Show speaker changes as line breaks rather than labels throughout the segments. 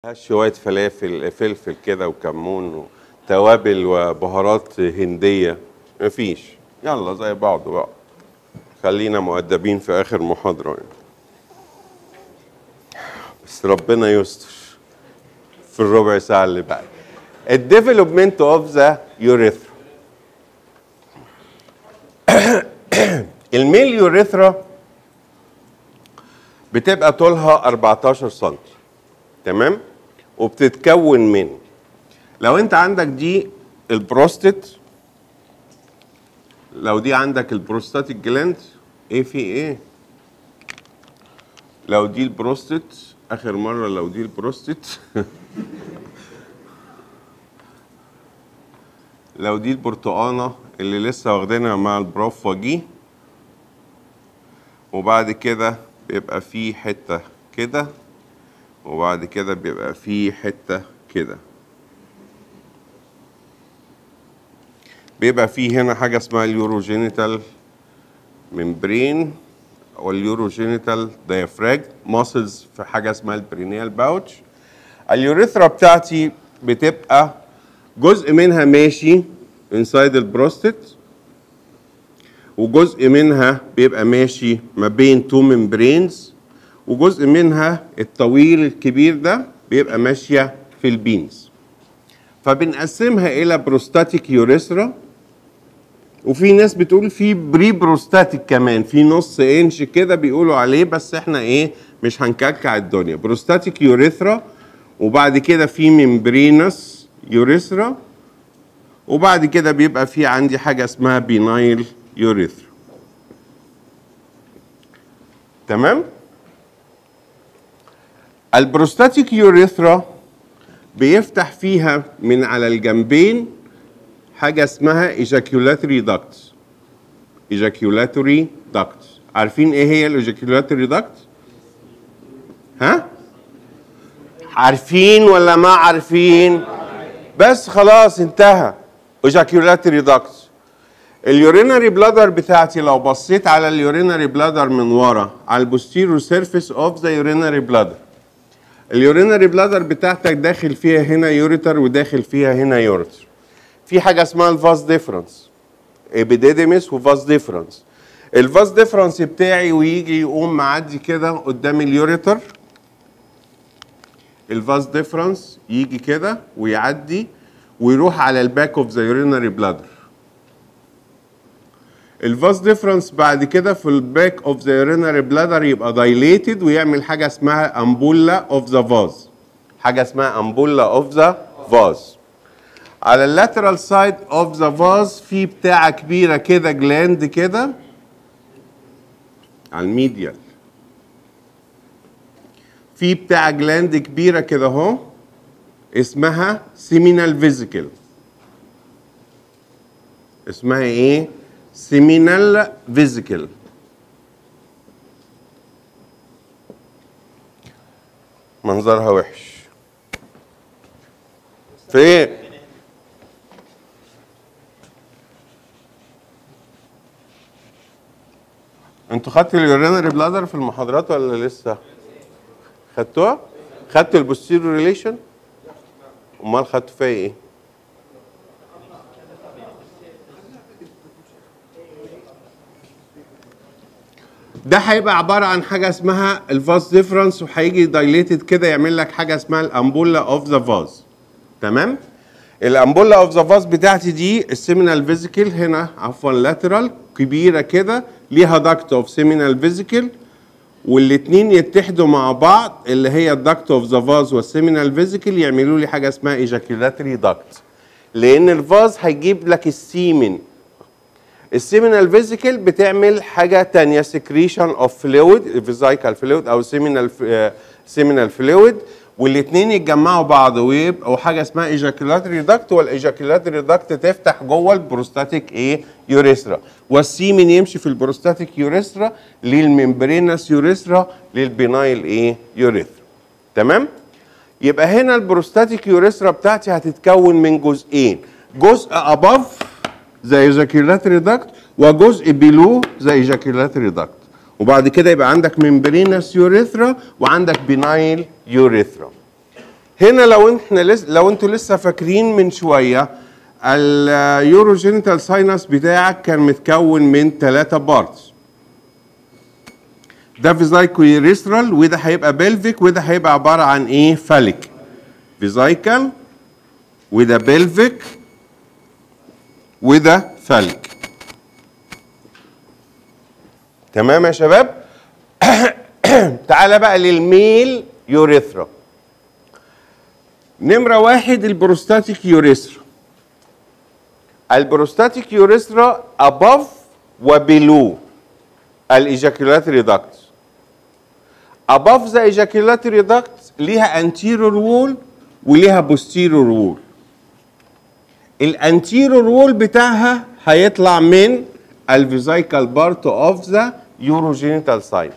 هات شوية فلافل فلفل كده وكمون وتوابل وبهارات هندية مفيش يلا زي بعض بقى خلينا مؤدبين في آخر محاضرة يعني. بس ربنا يستر في الربع ساعة اللي بعد الديفلوبمنت اوف ذا يوريثرا الميل يوريثرا بتبقى طولها 14 سم تمام وبتتكون من لو انت عندك دي البروستات لو دي عندك البروستاتيك جلاند ايه في ايه لو دي البروستات اخر مره لو دي البروستات لو دي البرتقانه اللي لسه واخدينها مع البروف وجي وبعد كده بيبقى في حته كده وبعد كده بيبقى في حته كده بيبقى في هنا حاجه اسمها اليوروجينيتال ممبرين واليوروجينيتال دايفراج ماسلز في حاجه اسمها البرينيال باوتش اليوريثرا بتاعتي بتبقى جزء منها ماشي انسايد البروستات وجزء منها بيبقى ماشي ما بين تو ممبرينز وجزء منها الطويل الكبير ده بيبقى ماشيه في البينز فبنقسمها الى بروستاتيك يوريثرا وفي ناس بتقول في بري بروستاتيك كمان في نص انش كده بيقولوا عليه بس احنا ايه مش هنكعكع الدنيا بروستاتيك يوريثرا وبعد كده في ممبرينس يوريثرا وبعد كده بيبقى في عندي حاجه اسمها بينايل يوريثرا تمام البروستاتيك يوريثرا بيفتح فيها من على الجنبين حاجة اسمها ايجاكيولاتوري داكت ايجاكيولاتوري داكت عارفين ايه هي الايجاكيولاتوري داكت؟ ها؟ عارفين ولا ما عارفين؟ بس خلاص انتهى ايجاكيولاتوري داكت اليورينري بلادر بتاعتي لو بصيت على اليورينري بلادر من ورا على البوستيريور سيرفيس اوف ذا يورينري بلادر اليورينري بلادر بتاعتك داخل فيها هنا يوريتر وداخل فيها هنا يوريتر في حاجه اسمها الفاس ديفرنس ابيديديمس وفاس ديفرنس الفاس ديفرنس بتاعي ويجي يقوم معدي كده قدام اليوريتر الفاس ديفرنس يجي كده ويعدي ويروح على الباك اوف ذا يورينري بلادر الفاس ديفرنس بعد كده في الباك اوف ذا يورينري بلادر يبقى دايليتد ويعمل حاجه اسمها امبولا اوف ذا فاز حاجه اسمها امبولا اوف ذا فاز على اللاترال سايد اوف ذا فاز في بتاعه كبيره كده جلاند كده على الميديال في بتاع جلاند كبيره كده اهو اسمها سيمينال فيزيكل اسمها ايه سيمينال فيزيكل منظرها وحش في ايه انتوا خدتوا اليورينري بلادر في المحاضرات ولا لسه خدتوها خدتوا البوستيريور ريليشن امال خدتوا فيها ايه ده هيبقى عباره عن حاجه اسمها الفاز ديفرنس وهيجي دايليتد كده يعمل لك حاجه اسمها الامبولا اوف ذا فاز تمام الامبولا اوف ذا فاز بتاعتي دي السيمينال فيزيكل هنا عفوا لاترال كبيره كده ليها داكت اوف سيمينال فيزيكل والاثنين يتحدوا مع بعض اللي هي الداكت اوف ذا فاز والسيمينال فيزيكل يعملوا لي حاجه اسمها ايجاكيولاتري داكت لان الفاز هيجيب لك السيمن السيمينال فيزيكل بتعمل حاجه تانية سكريشن اوف فلويد فيزايكال فلويد او سيمينال سيمينال فلويد والاثنين يتجمعوا بعض ويبقوا حاجه اسمها ايجاكيولاتري داكت والايجاكيولاتري داكت تفتح جوه البروستاتيك ايه يوريثرا والسيمن يمشي في البروستاتيك يوريثرا للممبرينس يوريثرا للبينايل ايه يوريثرا تمام يبقى هنا البروستاتيك يوريثرا بتاعتي هتتكون من جزئين جزء اباف زي ايجاكيولاتري داكت وجزء بيلو زي ايجاكيولاتري داكت وبعد كده يبقى عندك ممبرينس يوريثرا وعندك بينايل يوريثرا هنا لو احنا لسه لو انتوا لسه فاكرين من شويه اليوروجينيتال ساينس بتاعك كان متكون من ثلاثة بارتس ده فيزايكو يوريسترال وده هيبقى بلفيك وده هيبقى عباره عن ايه فاليك فيزايكال وده بلفيك وده فاليك تمام يا شباب تعالى بقى للميل يوريثرا نمرة واحد البروستاتيك يوريثرا البروستاتيك يوريثرا above وبلو الايجاكيولاتري ducts above the ejaculatory duct ليها anterior wall وليها posterior wall الانتيرور وول بتاعها هيطلع من الفيزايكال بارت اوف ذا يوروجينيتال ساينس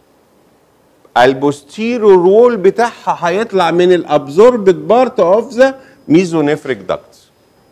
البوستيرور وول بتاعها هيطلع من الابزوربد بارت اوف ذا ميزونيفريك داكتس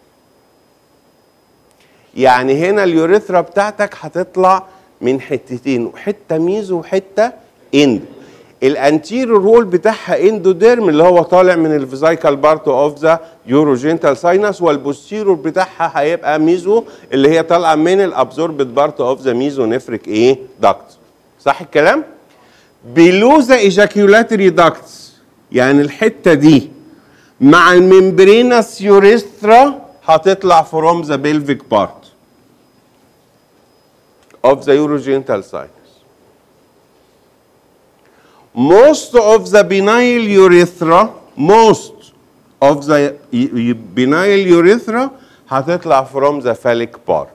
يعني هنا اليوريثرا بتاعتك هتطلع من حتتين حته ميزو وحته اندو الانتيرور وول بتاعها اندوديرم اللي هو طالع من الفيزايكال بارت اوف ذا يوروجينتال ساينس والبوستيرور بتاعها هيبقى ميزو اللي هي طالعه من الابزوربد بارت اوف ذا ميزونيفريك ايه داكت صح الكلام بلو ذا ايجاكيولاتري داكتس يعني الحته دي مع الممبرينس يوريسترا هتطلع فروم ذا بيلفيك بارت of the urogenital sinus. Most of the benign urethra, most of the benign urethra هتطلع from the phallic part.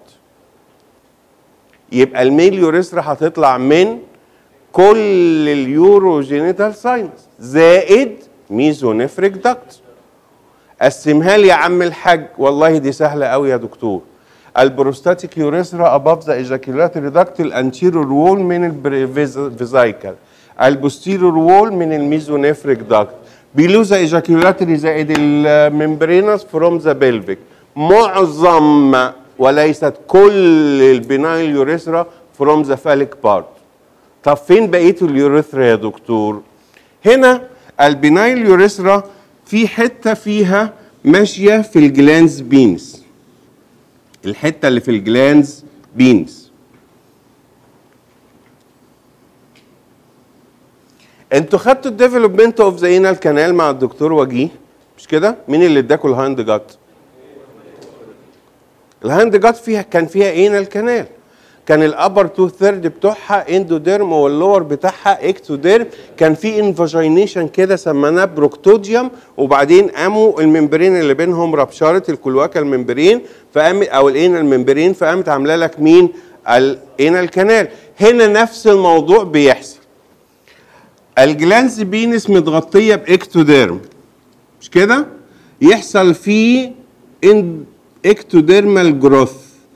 يبقى الميل يوريثرا هتطلع من كل اليوروجينيتال ساينس زائد ميزونيفريك داكت قسمها لي يا عم الحاج والله دي سهله قوي يا دكتور البروستاتيك يوريثرا above the ejaculatory duct الانتيرور وول من الفيزايكال البوستيرور وول من الميزونيفريك داكت below the ejaculatory زائد الممبرينس فروم ذا بلفيك معظم وليست كل البنايل يوريثرا فروم ذا فاليك بارت طب فين بقيه اليوريثرا يا دكتور هنا البنايل يوريثرا في حته فيها ماشيه في الجلانز بينس الحته اللي في الجلانز بينس انتوا خدتوا الديفلوبمنت اوف ذا انال كانال مع الدكتور وجيه مش كده مين اللي اداكوا الهاند جات الهاند جات فيها كان فيها انال كانال كان الابر تو ثيرد بتوعها اندوديرم واللور بتاعها اكتوديرم كان في انفاجينيشن كده سميناه بروكتوديوم وبعدين قاموا الممبرين اللي بينهم ربشرت الكلواكا الممبرين فقام او الانال ممبرين فقامت عامله لك مين الانال كانال هنا نفس الموضوع بيحصل الجلانز بينس متغطيه باكتوديرم مش كده يحصل فيه ان اكتوديرمال جروث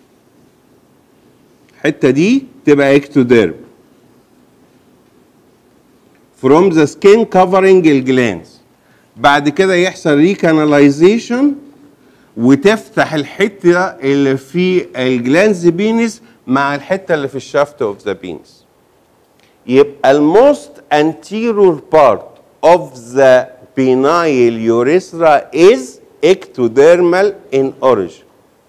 الحته دي تبقى اكتوديرم from the skin covering الجلانز بعد كده يحصل ريكاناليزيشن وتفتح الحته اللي في الجلانز بينس مع الحته اللي في الشافت اوف ذا بينس يبقى الموست anterior part of the penile urethra is ectodermal in origin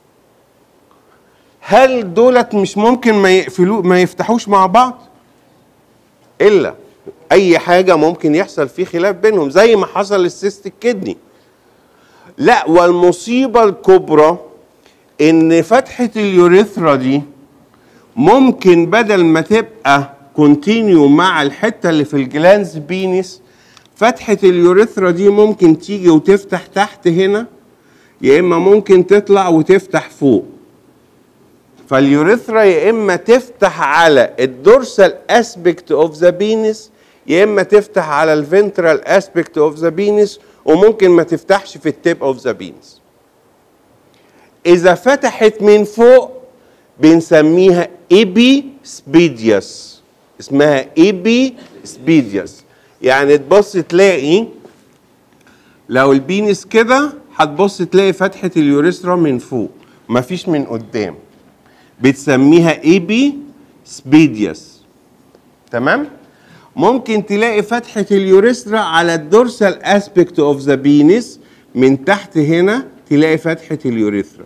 هل دولت مش ممكن ما يقفلوا ما يفتحوش مع بعض الا اي حاجه ممكن يحصل فيه خلاف بينهم زي ما حصل السيست الكدني لا والمصيبه الكبرى ان فتحه اليوريثرا دي ممكن بدل ما تبقى كونتينيو مع الحته اللي في الجلانز بينس فتحه اليوريثرا دي ممكن تيجي وتفتح تحت هنا يا اما ممكن تطلع وتفتح فوق فاليوريثرا يا اما تفتح على الدورسال اسبكت اوف ذا بينس يا اما تفتح على الفنترال اسبكت اوف ذا بينس وممكن ما تفتحش في التيب اوف ذا بينس اذا فتحت من فوق بنسميها ايبي سبيديوس اسمها ايبي سبيديوس يعني تبص تلاقي لو البينس كده هتبص تلاقي فتحة اليوريثرا من فوق مفيش من قدام بتسميها ايبي سبيديوس تمام ممكن تلاقي فتحة اليوريثرا على الدورسال اسبكت اوف ذا بينس من تحت هنا تلاقي فتحة اليوريثرا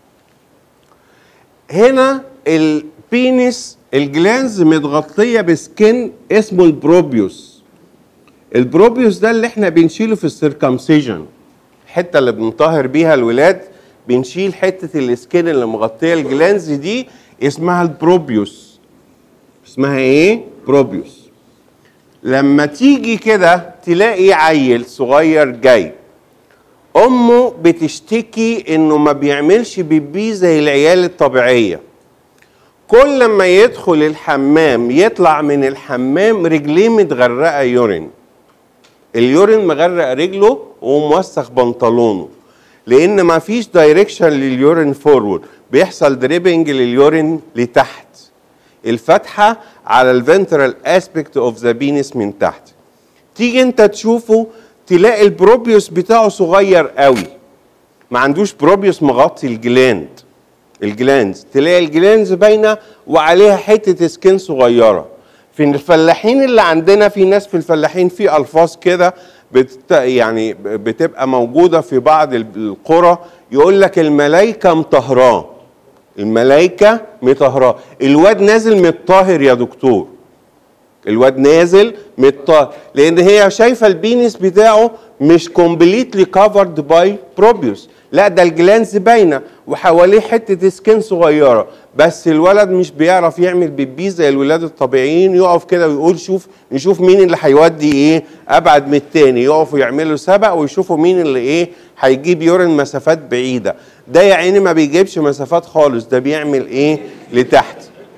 هنا البينس الجلانز متغطية بسكن اسمه البروبيوس البروبيوس ده اللي احنا بنشيله في السيركمسيجن الحته اللي بنطهر بيها الولاد بنشيل حته السكين اللي مغطيه الجلانز دي اسمها البروبيوس اسمها ايه بروبيوس لما تيجي كده تلاقي عيل صغير جاي امه بتشتكي انه ما بيعملش بيبي زي العيال الطبيعيه كل ما يدخل الحمام يطلع من الحمام رجليه متغرقه يورين اليورين مغرق رجله وموسخ بنطلونه لان ما فيش دايركشن لليورين فورورد بيحصل دريبنج لليورين لتحت الفتحه على الفنترال اسبكت اوف ذا بينس من تحت تيجي انت تشوفه تلاقي البروبيوس بتاعه صغير قوي ما عندوش بروبيوس مغطي الجلاند الجلانز تلاقي الجلانز باينه وعليها حته سكين صغيره في الفلاحين اللي عندنا في ناس في الفلاحين في الفاظ كده بت يعني بتبقى موجوده في بعض القرى يقول لك الملايكه مطهراه الملايكه مطهراه الواد نازل متطهر يا دكتور الواد نازل متطهر لان هي شايفه البينس بتاعه مش كومبليتلي كفرد باي بروبيوس لا ده الجلانز باينه وحواليه حته سكين صغيره بس الولد مش بيعرف يعمل بيبي زي الولاد الطبيعيين يقف كده ويقول شوف نشوف مين اللي هيودي ايه ابعد من التاني يقفوا يعملوا سبق ويشوفوا مين اللي ايه هيجيب يورين مسافات بعيده ده يا عيني ما بيجيبش مسافات خالص ده بيعمل ايه لتحت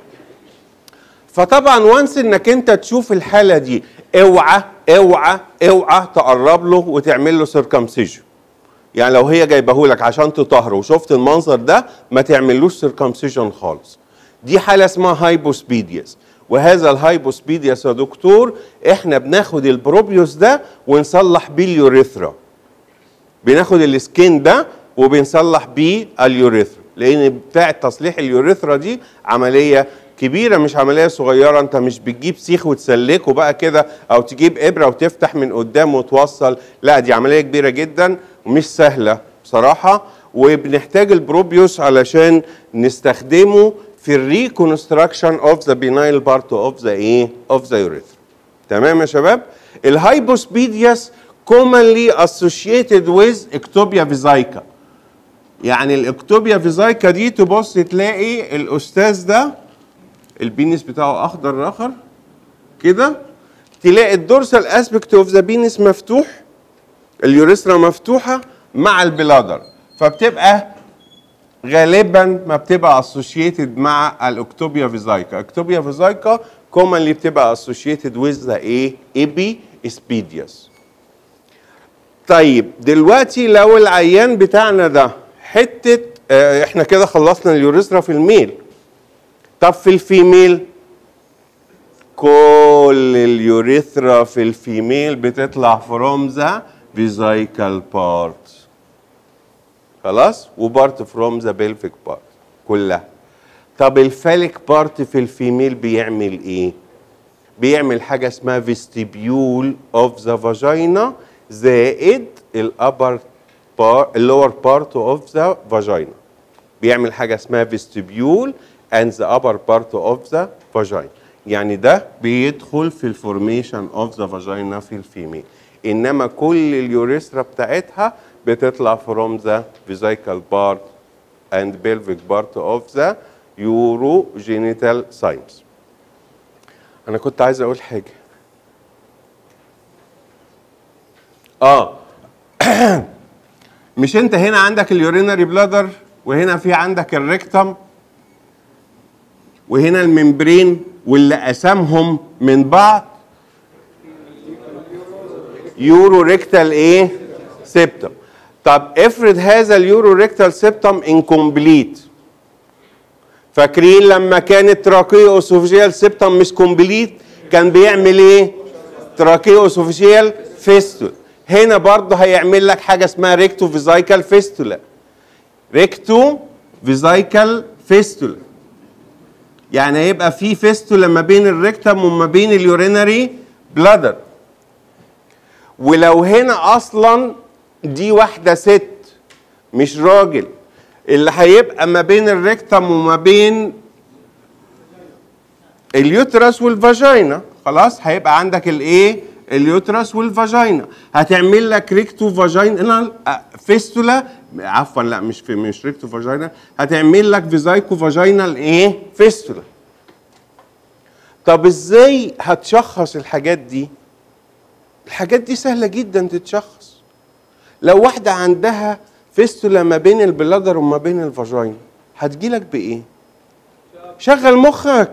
فطبعا وانس انك انت تشوف الحاله دي اوعى اوعى اوعى تقرب له وتعمل له سيركمسيجن يعني لو هي جايبه لك عشان تطهره وشفت المنظر ده ما تعملوش سيركمسيجن خالص دي حاله اسمها هايبوسبيدياس وهذا الهايبوسبيدياس يا دكتور احنا بناخد البروبيوس ده ونصلح بيه اليوريثرا بناخد السكين ده وبنصلح بيه اليوريثرا لان بتاع تصليح اليوريثرا دي عمليه كبيره مش عمليه صغيره انت مش بتجيب سيخ وتسلكه بقى كده او تجيب ابره وتفتح من قدام وتوصل لا دي عمليه كبيره جدا ومش سهله بصراحه وبنحتاج البروبيوس علشان نستخدمه في الريكونستراكشن اوف ذا بينايل بارت اوف ذا ايه اوف ذا يوريثرا تمام يا شباب الهايبوسبيدياس commonly associated with ectopia فيزايكا يعني الاكتوبيا فيزايكا دي تبص تلاقي الاستاذ ده البينس بتاعه اخضر اخر كده تلاقي الدورسال اسبكت اوف ذا بينس مفتوح اليوريثرا مفتوحه مع البلادر فبتبقى غالبا ما بتبقى اسوشيتد مع الاكتوبيا فيزايكا اكتوبيا فيزايكا كومنلي بتبقى اسوشيتد ويز ذا ايه ايبي اسبيدياس طيب دلوقتي لو العيان بتاعنا ده حته اه احنا كده خلصنا اليوريثرا في الميل طب في الفيميل كل اليوريثرا في الفيميل بتطلع فروم ذا فيزايكال بارت خلاص وبارت فروم ذا بيلفيك بارت كلها طب الفاليك بارت في الفيميل بيعمل ايه بيعمل حاجه اسمها فيستيبيول اوف ذا فاجينا زائد الابر بار اللور بارت اوف ذا فاجينا بيعمل حاجه اسمها فيستيبيول and the upper part of the vagina يعني ده بيدخل في الفورميشن اوف ذا فاجينا في الفيميل انما كل اليوريثرا بتاعتها بتطلع from the vesical part and pelvic part of the urogenital signs انا كنت عايز اقول حاجه اه مش انت هنا عندك اليورينري بلادر وهنا في عندك الريكتم وهنا الممبرين واللي قسمهم من بعض يورو ريكتال ايه سيبتم طب افرض هذا اليورو ريكتال سيبتم انكمبليت فاكرين لما كانت تراكيو اسوفيجيال سيبتم مش كومبليت كان بيعمل ايه تراكيو اسوفيجيال فيستول هنا برضه هيعمل لك حاجه اسمها ريكتو فيزايكال فيستولا ريكتو فيزايكال فيستولا يعني هيبقى في فيستولا ما بين الريكتم وما بين اليورينري بلادر ولو هنا اصلا دي واحده ست مش راجل اللي هيبقى ما بين الريكتم وما بين اليوترس والفاجينا خلاص هيبقى عندك الايه اليوترس والفاجينا هتعمل لك ريكتو فاجينا فيستولا عفوا لا مش في مش ريكتو فاجينا هتعمل لك فيزايكو فاجينال ايه فيستولا طب ازاي هتشخص الحاجات دي الحاجات دي سهله جدا تتشخص لو واحده عندها فيستولا ما بين البلادر وما بين الفاجينا هتجيلك بايه شغل مخك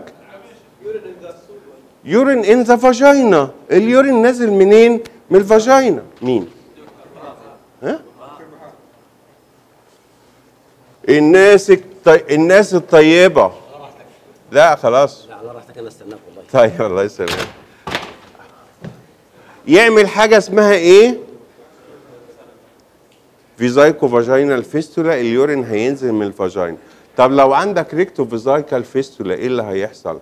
يورين ان ذا فاجينا اليورين نازل منين من الفاجينا مين ها الناس الطي... الناس الطيبه لا خلاص
لا على راحتك انا استناك والله
طيب الله يسلمك يعمل حاجه اسمها ايه فيزايكو فاجينال فيستولا اليورين هينزل من الفاجينا طب لو عندك ريكتو فيزايكال فيستولا ايه اللي هيحصل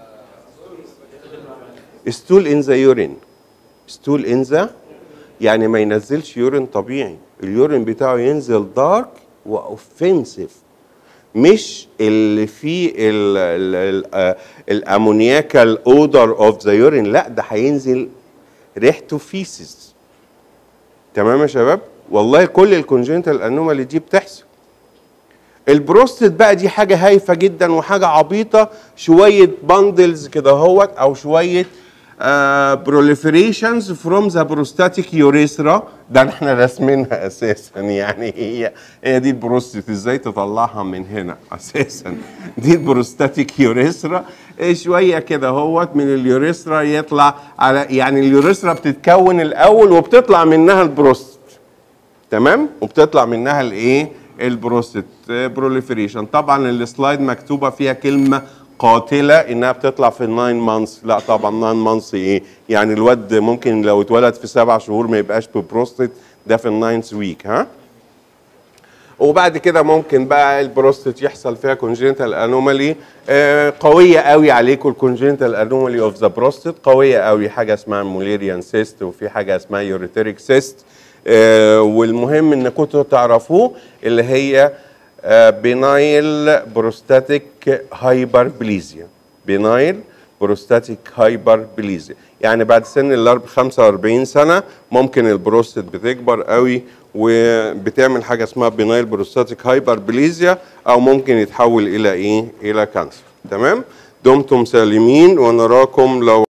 ستول ان ذا يورين ستول ان ذا يعني ما ينزلش يورين طبيعي اليورين بتاعه ينزل دارك واوفنسيف مش اللي فيه ال- ال- ال- آه، الامونياكال اودر اوف ذا يورين لا ده هينزل ريحته فيسز تمام يا شباب والله كل الكونجنتال انومالي دي بتحصل البروستات بقى دي حاجه هايفه جدا وحاجه عبيطه شويه باندلز كده اهوت او شويه بروليفريشنز فروم ذا بروستاتيك يوريثرا ده احنا راسمينها اساسا يعني هي هي دي البروستات ازاي تطلعها من هنا اساسا دي البروستاتيك يوريثرا إيه شويه كده اهوت من اليوريثرا يطلع على يعني اليوريثرا بتتكون الاول وبتطلع منها البروست تمام وبتطلع منها الايه البروستات بروليفريشن طبعا السلايد مكتوبه فيها كلمه قاتله انها بتطلع في الناين مانثs لا طبعا ناين مانثs ايه يعني الواد ممكن لو اتولد في سبع شهور ما يبقاش ببروستات ده في الناينث ويك ها وبعد كده ممكن بقى البروستات يحصل فيها كونجنتال انومالي قويه قوي عليكم الكونجنتال انومالي اوف ذا بروستات قويه قوي حاجه اسمها موليريان سيست وفي حاجه اسمها يوريتريك سيست والمهم انكم تعرفوه اللي هي بينايل بروستاتيك هايبربليزيا بينايل بروستاتيك هايبربليزيا يعني بعد سن الارب 45 سنه ممكن البروستات بتكبر قوي وبتعمل حاجه اسمها بينايل بروستاتيك هايبربليزيا او ممكن يتحول الى ايه الى كانسر تمام دمتم سالمين ونراكم لو